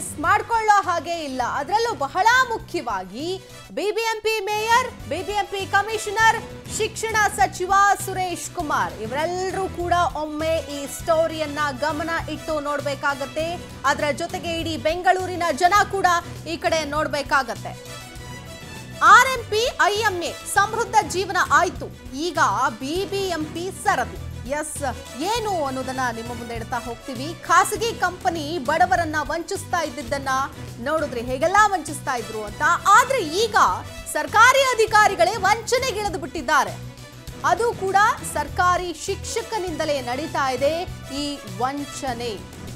miss ಮಾಡ್ಕೊಳ್ಳೋ ಹಾಗೆ ಇಲ್ಲ ಅದರಲ್ಲೂ ಬಹಳ ಮುಖ್ಯವಾಗಿ ಬಿಬಿಎಂಪಿ ಮೇಯರ್ ಬಿಬಿಎಂಪಿ ಕಮಿಷನರ್ ಶಿಕ್ಷಣ ಸಚಿವ ಸುರೇಶ್ ಕುಮಾರ್ ಇವರೆಲ್ಲರೂ ಕೂಡ ಒಮ್ಮೆ ಈ ಸ್ಟೋರಿಯನ್ನ ಗಮನ ಇಟ್ಟು ನೋಡ್ಬೇಕಾಗತ್ತೆ ಅದರ ಜೊತೆಗೆ ಇಡೀ ಬೆಂಗಳೂರಿನ ಜನ ಕೂಡ ಈ ಕಡೆ ನೋಡ್ಬೇಕಾಗತ್ತೆ ಆರ್ ಎಂ ಪಿ ಐಎಂಎ ಸಮೃದ್ಧ ಜೀವನ ಆಯ್ತು ಈಗ ಬಿಬಿಎಂಪಿ ಸರದಿ ಎಸ್ ಏನು ಅನ್ನೋದನ್ನ ನಿಮ್ಮ ಮುಂದೆ ಇಡ್ತಾ ಹೋಗ್ತೀವಿ ಖಾಸಗಿ ಕಂಪನಿ ಬಡವರನ್ನ ವಂಚಿಸ್ತಾ ಇದ್ದಿದ್ದನ್ನ ನೋಡಿದ್ರಿ ಹೇಗೆಲ್ಲ ವಂಚಿಸ್ತಾ ಇದ್ರು ಅಂತ ಆದ್ರೆ ಈಗ ಸರ್ಕಾರಿ ಅಧಿಕಾರಿಗಳೇ ವಂಚನೆಗಿಳಿದು ಬಿಟ್ಟಿದ್ದಾರೆ ಅದು ಕೂಡ ಸರ್ಕಾರಿ ಶಿಕ್ಷಕನಿಂದಲೇ ನಡೀತಾ ಇದೆ ಈ ವಂಚನೆ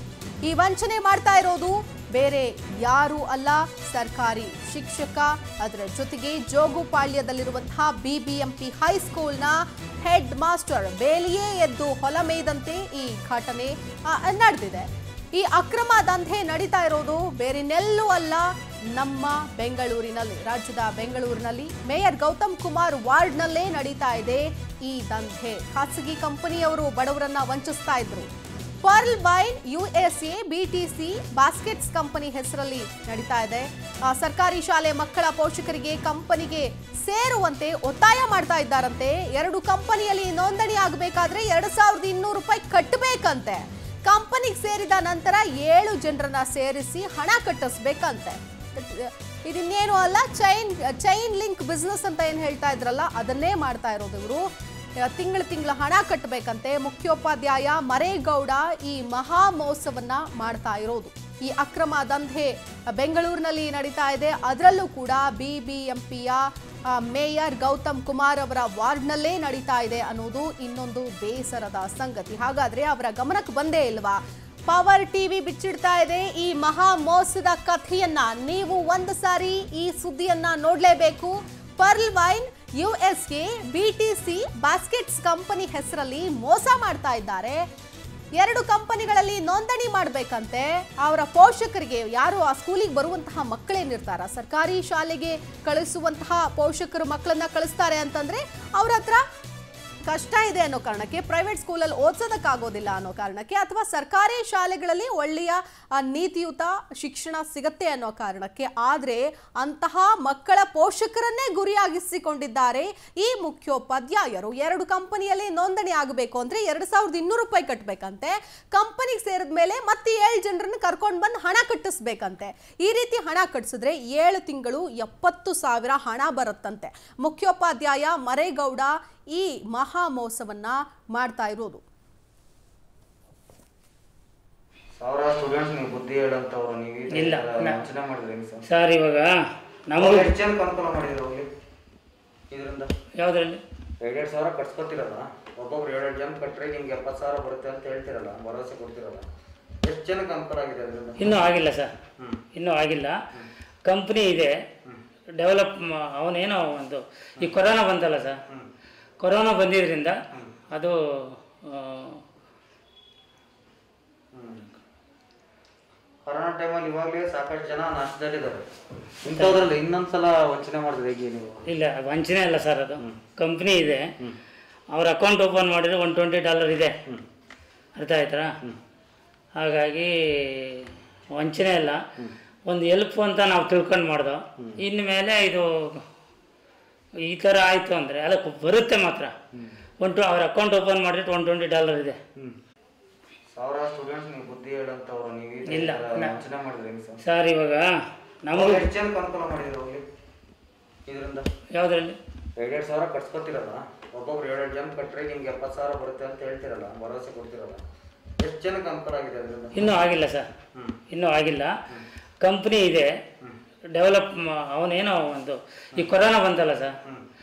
ಈ ವಂಚನೆ ಮಾಡ್ತಾ ಇರೋದು ಬೇರೆ ಯಾರು ಅಲ್ಲ ಸರ್ಕಾರಿ ಶಿಕ್ಷಕ ಅದರ ಜೊತೆಗೆ ಜೋಗುಪಾಳ್ಯದಲ್ಲಿರುವಂತಹ ಬಿಬಿಎಂಪಿ ಹೈಸ್ಕೂಲ್ನ ಹೆಡ್ ಮಾಸ್ಟರ್ ಬೇಲಿಯೇ ಎದ್ದು ಹೊಲ ಮೇಯ್ದಂತೆ ಈ ಘಟನೆ ಆ, ನಡೆದಿದೆ ಈ ಅಕ್ರಮ ದಂಧೆ ನಡೀತಾ ಇರೋದು ಬೇರೆನೆಲ್ಲೂ ಅಲ್ಲ ನಮ್ಮ ಬೆಂಗಳೂರಿನಲ್ಲಿ ರಾಜ್ಯದ ಬೆಂಗಳೂರಿನಲ್ಲಿ ಮೇಯರ್ ಗೌತಮ್ ಕುಮಾರ್ ವಾರ್ಡ್ನಲ್ಲೇ ನಡೀತಾ ಇದೆ ಈ ದಂಧೆ ಖಾಸಗಿ ಕಂಪನಿಯವರು ಬಡವರನ್ನ ವಂಚಿಸ್ತಾ ಇದ್ರು Pearl Wine USA BTC baskets company ಹೆಸರಲ್ಲಿ ನಡೀತಾ ಇದೆ ಆ, ಸರ್ಕಾರಿ ಶಾಲೆ ಮಕ್ಕಳ ಪೋಷಕರಿಗೆ ಕಂಪನಿಗೆ ಸೇರುವಂತೆ ಒತ್ತಾಯ ಮಾಡ್ತಾ ಇದ್ದಾರಂತೆ ಎರಡು ಕಂಪನಿಯಲ್ಲಿ ನೋಂದಣಿ ಆಗಬೇಕಾದ್ರೆ ಎರಡು ಸಾವಿರದ ಇನ್ನೂರು ರೂಪಾಯಿ ಕಟ್ಟಬೇಕಂತೆ ಕಂಪನಿಗೆ ಸೇರಿದ ನಂತರ ಏಳು ಜನರನ್ನ ಸೇರಿಸಿ ಹಣ ಕಟ್ಟಿಸ್ಬೇಕಂತೆ ಇದಿನ್ನೇನು ಅಲ್ಲ ಚೈನ್ ಚೈನ್ ಲಿಂಕ್ ಬಿಸ್ನೆಸ್ ಅಂತ ಏನು ಹೇಳ್ತಾ ಇದ್ರಲ್ಲ ಅದನ್ನೇ ಮಾಡ್ತಾ ಇರೋದು ಇವರು ತಿಂಗಳ ತಿಂಗಳ ಹಣ ಕಟ್ಟಬೇಕಂತೆ ಮುಖ್ಯೋಪಾಧ್ಯಾಯ ಮರೇಗೌಡ ಈ ಮಹಾ ಮಹೋತ್ಸವನ್ನ ಮಾಡ್ತಾ ಇರೋದು ಈ ಅಕ್ರಮ ದಂಧೆ ಬೆಂಗಳೂರಿನಲ್ಲಿ ನಡೀತಾ ಇದೆ ಅದರಲ್ಲೂ ಕೂಡ ಬಿಬಿಎಂಪಿಯ ಮೇಯರ್ ಗೌತಮ್ ಕುಮಾರ್ ಅವರ ವಾರ್ಡ್ನಲ್ಲೇ ನಡೀತಾ ಇದೆ ಅನ್ನೋದು ಇನ್ನೊಂದು ಬೇಸರದ ಸಂಗತಿ ಹಾಗಾದ್ರೆ ಅವರ ಗಮನಕ್ಕೆ ಬಂದೇ ಇಲ್ವಾ ಪವರ್ ಟಿವಿ ಬಿಚ್ಚಿಡ್ತಾ ಇದೆ ಈ ಮಹಾ ಮೋಸದ ಕಥೆಯನ್ನ ನೀವು ಒಂದು ಸಾರಿ ಈ ಸುದ್ದಿಯನ್ನ ನೋಡ್ಲೇಬೇಕು ಪರ್ಲ್ ವೈನ್ ಯುಎಸ್ಗೆ ಬಿಟಿಸಿ ಬಾಸ್ಕೆಟ್ಸ್ ಕಂಪನಿ ಹೆಸರಲ್ಲಿ ಮೋಸ ಮಾಡ್ತಾ ಇದ್ದಾರೆ ಎರಡು ಕಂಪನಿಗಳಲ್ಲಿ ನೋಂದಣಿ ಮಾಡಬೇಕಂತೆ ಅವರ ಪೋಷಕರಿಗೆ ಯಾರು ಆ ಸ್ಕೂಲಿಗೆ ಬರುವಂತಹ ಮಕ್ಕಳೇನಿರ್ತಾರ ಸರ್ಕಾರಿ ಶಾಲೆಗೆ ಕಳಿಸುವಂತಹ ಪೋಷಕರು ಮಕ್ಕಳನ್ನ ಕಳಿಸ್ತಾರೆ ಅಂತಂದ್ರೆ ಅವ್ರ ಹತ್ರ ಕಷ್ಟ ಇದೆ ಅನ್ನೋ ಕಾರಣಕ್ಕೆ ಪ್ರೈವೇಟ್ ಸ್ಕೂಲಲ್ಲಿ ಓದಿಸೋದಕ್ಕಾಗೋದಿಲ್ಲ ಅನ್ನೋ ಕಾರಣಕ್ಕೆ ಅಥವಾ ಸರ್ಕಾರಿ ಶಾಲೆಗಳಲ್ಲಿ ಒಳ್ಳೆಯ ಆ, ನೀತಿಯುತ ಶಿಕ್ಷಣ ಸಿಗತ್ತೆ ಅನ್ನೋ ಕಾರಣಕ್ಕೆ ಆದರೆ ಅಂತಹ ಮಕ್ಕಳ ಪೋಷಕರನ್ನೇ ಗುರಿಯಾಗಿಸಿಕೊಂಡಿದ್ದಾರೆ ಈ ಮುಖ್ಯೋಪಾಧ್ಯಾಯರು ಎರಡು ಕಂಪನಿಯಲ್ಲಿ ನೋಂದಣಿ ಆಗಬೇಕು ಅಂದ್ರೆ ಎರಡು ಸಾವಿರದ ಇನ್ನೂರು ರೂಪಾಯಿ ಕಟ್ಟಬೇಕಂತೆ ಕಂಪನಿಗೆ ಸೇರಿದ ಮೇಲೆ ಮತ್ತೆ ಏಳು ಜನರನ್ನ ಕರ್ಕೊಂಡು ಬಂದು ಹಣ ಕಟ್ಟಿಸ್ಬೇಕಂತೆ ಈ ರೀತಿ ಹಣ ಕಟ್ಟಿಸಿದ್ರೆ ಏಳು ತಿಂಗಳು ಎಪ್ಪತ್ತು ಸಾವಿರ ಹಣ ಬರುತ್ತಂತೆ ಮುಖ್ಯೋಪಾಧ್ಯಾಯ ಮರೇಗೌಡ ಈ ಮಹಾ ಮಹೋತ್ಸವನ್ನ ಮಾಡ್ತಾ ಇರೋದು ಸಾವಿರಾರು ಸ್ಟೂಡೆಂಟ್ಸ್ ನೀವು ಬುದ್ಧಿ ಹೇಳಂತವ್ರು ನೀವು ಈ ಇಲ್ಲ, ಥರ ನಾ- ವಂಚನೆ ಮಾಡಿದ್ರಿ ಹೆಂಗ್ ಸರ್ ಸರ್ ಇವಾಗ ನಮಗೂ ಎಷ್ಟು ಜನಕ್ಕೆ ಅನುಕೂಲ ಮಾಡಿದ್ರು ಹೋಗ್ಲಿ ಇದರಿಂದ ಯಾವುದ್ರಲ್ಲಿ ಎರಡೆರಡು ಸಾವಿರ ಕಟ್ಸ್ಕೊತಿರಲ್ಲ ಒಬ್ಬೊಬ್ರು ಎರಡೆರಡು ಜನ ಕಟ್ಟರೆ ನಿಮ್ಗೆ ಎಪ್ಪತ್ತು ಸಾವಿರ ಬರುತ್ತೆ ಅಂತ ಹೇಳ್ತಿರಲ್ಲ ಭರವಸೆ ಕೊಡ್ತಿರಲ್ಲ ಎಷ್ಟು ಜನಕ್ಕೆ ಅನುಕೂಲ ಆಗಿದೆ ಅದರಿಂದ ಇನ್ನೂ ಆಗಿಲ್ಲ ಸರ್ ಹ್ಞೂ ಇನ್ನೂ ಆಗಿಲ್ಲ ಕಂಪ್ನಿ ಇದೆ ಡೆವಲಪ್ ಅವನೇನೋ ಒಂದು ಈ ಕೊರೋನಾ ಬಂತಲ್ಲ ಸರ್ ಹ್ಞೂ ಕೊರೋನಾ ಬಂದಿದ್ರಿಂದ ಅದು ಆ, ಕೊರೋನಾ ಟೈಮಲ್ಲಿ ಇವಾಗಲೇ ಸಾಕಷ್ಟು ಜನ ನಷ್ಟದಲ್ಲಿದ್ದಾರೆ ಇಂಥದ್ರಲ್ಲಿ ಇನ್ನೊಂದ್ಸಲ ವಂಚನೆ ಮಾಡಿದ್ರೆ ಹೇಗೆ ನೀವು ಇಲ್ಲ ವಂಚನೆ ಅಲ್ಲ ಸರ್ ಅದು ಕಂಪ್ನಿ ಇದೆ ಅವ್ರ ಅಕೌಂಟ್ ಓಪನ್ ಮಾಡಿದ್ರೆ ಒನ್ ಟ್ವೆಂಟಿ ಡಾಲರ್ ಇದೆ ಅರ್ಥ ಆಯ್ತಾ ಹಾಗಾಗಿ ವಂಚನೆ ಅಲ್ಲ ಒಂದು ಎಲ್ಪ್ ಅಂತ ನಾವು ತಿಳ್ಕೊಂಡು ಮಾಡ್ದೋ ಇನ್ಮೇಲೆ ಇದು ಈ ಥರ ಆಯಿತು ಅಂದರೆ ಅದಕ್ಕೆ ಬರುತ್ತೆ ಮಾತ್ರ ಒನ್ ಟು ಅವ್ರ ಅಕೌಂಟ್ ಓಪನ್ ಮಾಡಿದ್ರೆ ಒನ್ ಟ್ವೆಂಟಿ ಡಾಲರ್ ಇದೆ ಹ್ಞೂ ಸಾವಿರಾರು ಸ್ಟೂಡೆಂಟ್ಸ್ ನೀವು ಬುದ್ಧಿ ಹೇಳಂತವ್ರು ನೀವು ಈ ಇಲ್ಲ, ಥರ ನಾ- ವಂಚನೆ ಮಾಡಿದ್ರೆ ಹೆಂಗ್ ಸರ್ ಸರ್ ಇವಾಗ ನಮಗೂ ಎಷ್ಟು ಜನಕ್ಕೆ ಅನುಕೂಲ ಮಾಡಿದ್ರು ಹೋಗ್ಲಿ ಇದರಿಂದ ಯಾವುದ್ರಲ್ಲಿ ಎರಡೆರಡು ಸಾವಿರ ಕಟ್ಸ್ಕೊತಿರಲ್ಲ ಒಬ್ಬೊಬ್ರು ಎರಡೆರಡು ಜನ ಕಟ್ಟರೆ ನಿಮ್ಗೆ ಎಪ್ಪತ್ತು ಸಾವಿರ ಬರುತ್ತೆ ಅಂತ ಹೇಳ್ತಿರಲ್ಲ ಭರವಸೆ ಕೊಡ್ತಿರಲ್ಲ ಎಷ್ಟು ಜನಕ್ಕೆ ಅನುಕೂಲ ಆಗಿದೆ ಅದರಿಂದ ಇನ್ನೂ ಆಗಿಲ್ಲ ಸರ್ ಹ್ಞೂ ಇನ್ನೂ ಆಗಿಲ್ಲ ಕಂಪ್ನಿ ಇದೆ ಡೆವಲಪ್ ಅವನೇನೋ ಒಂದು ಈ ಕೊರೋನಾ ಬಂತಲ್ಲ ಸರ್ ಹ್ಞೂ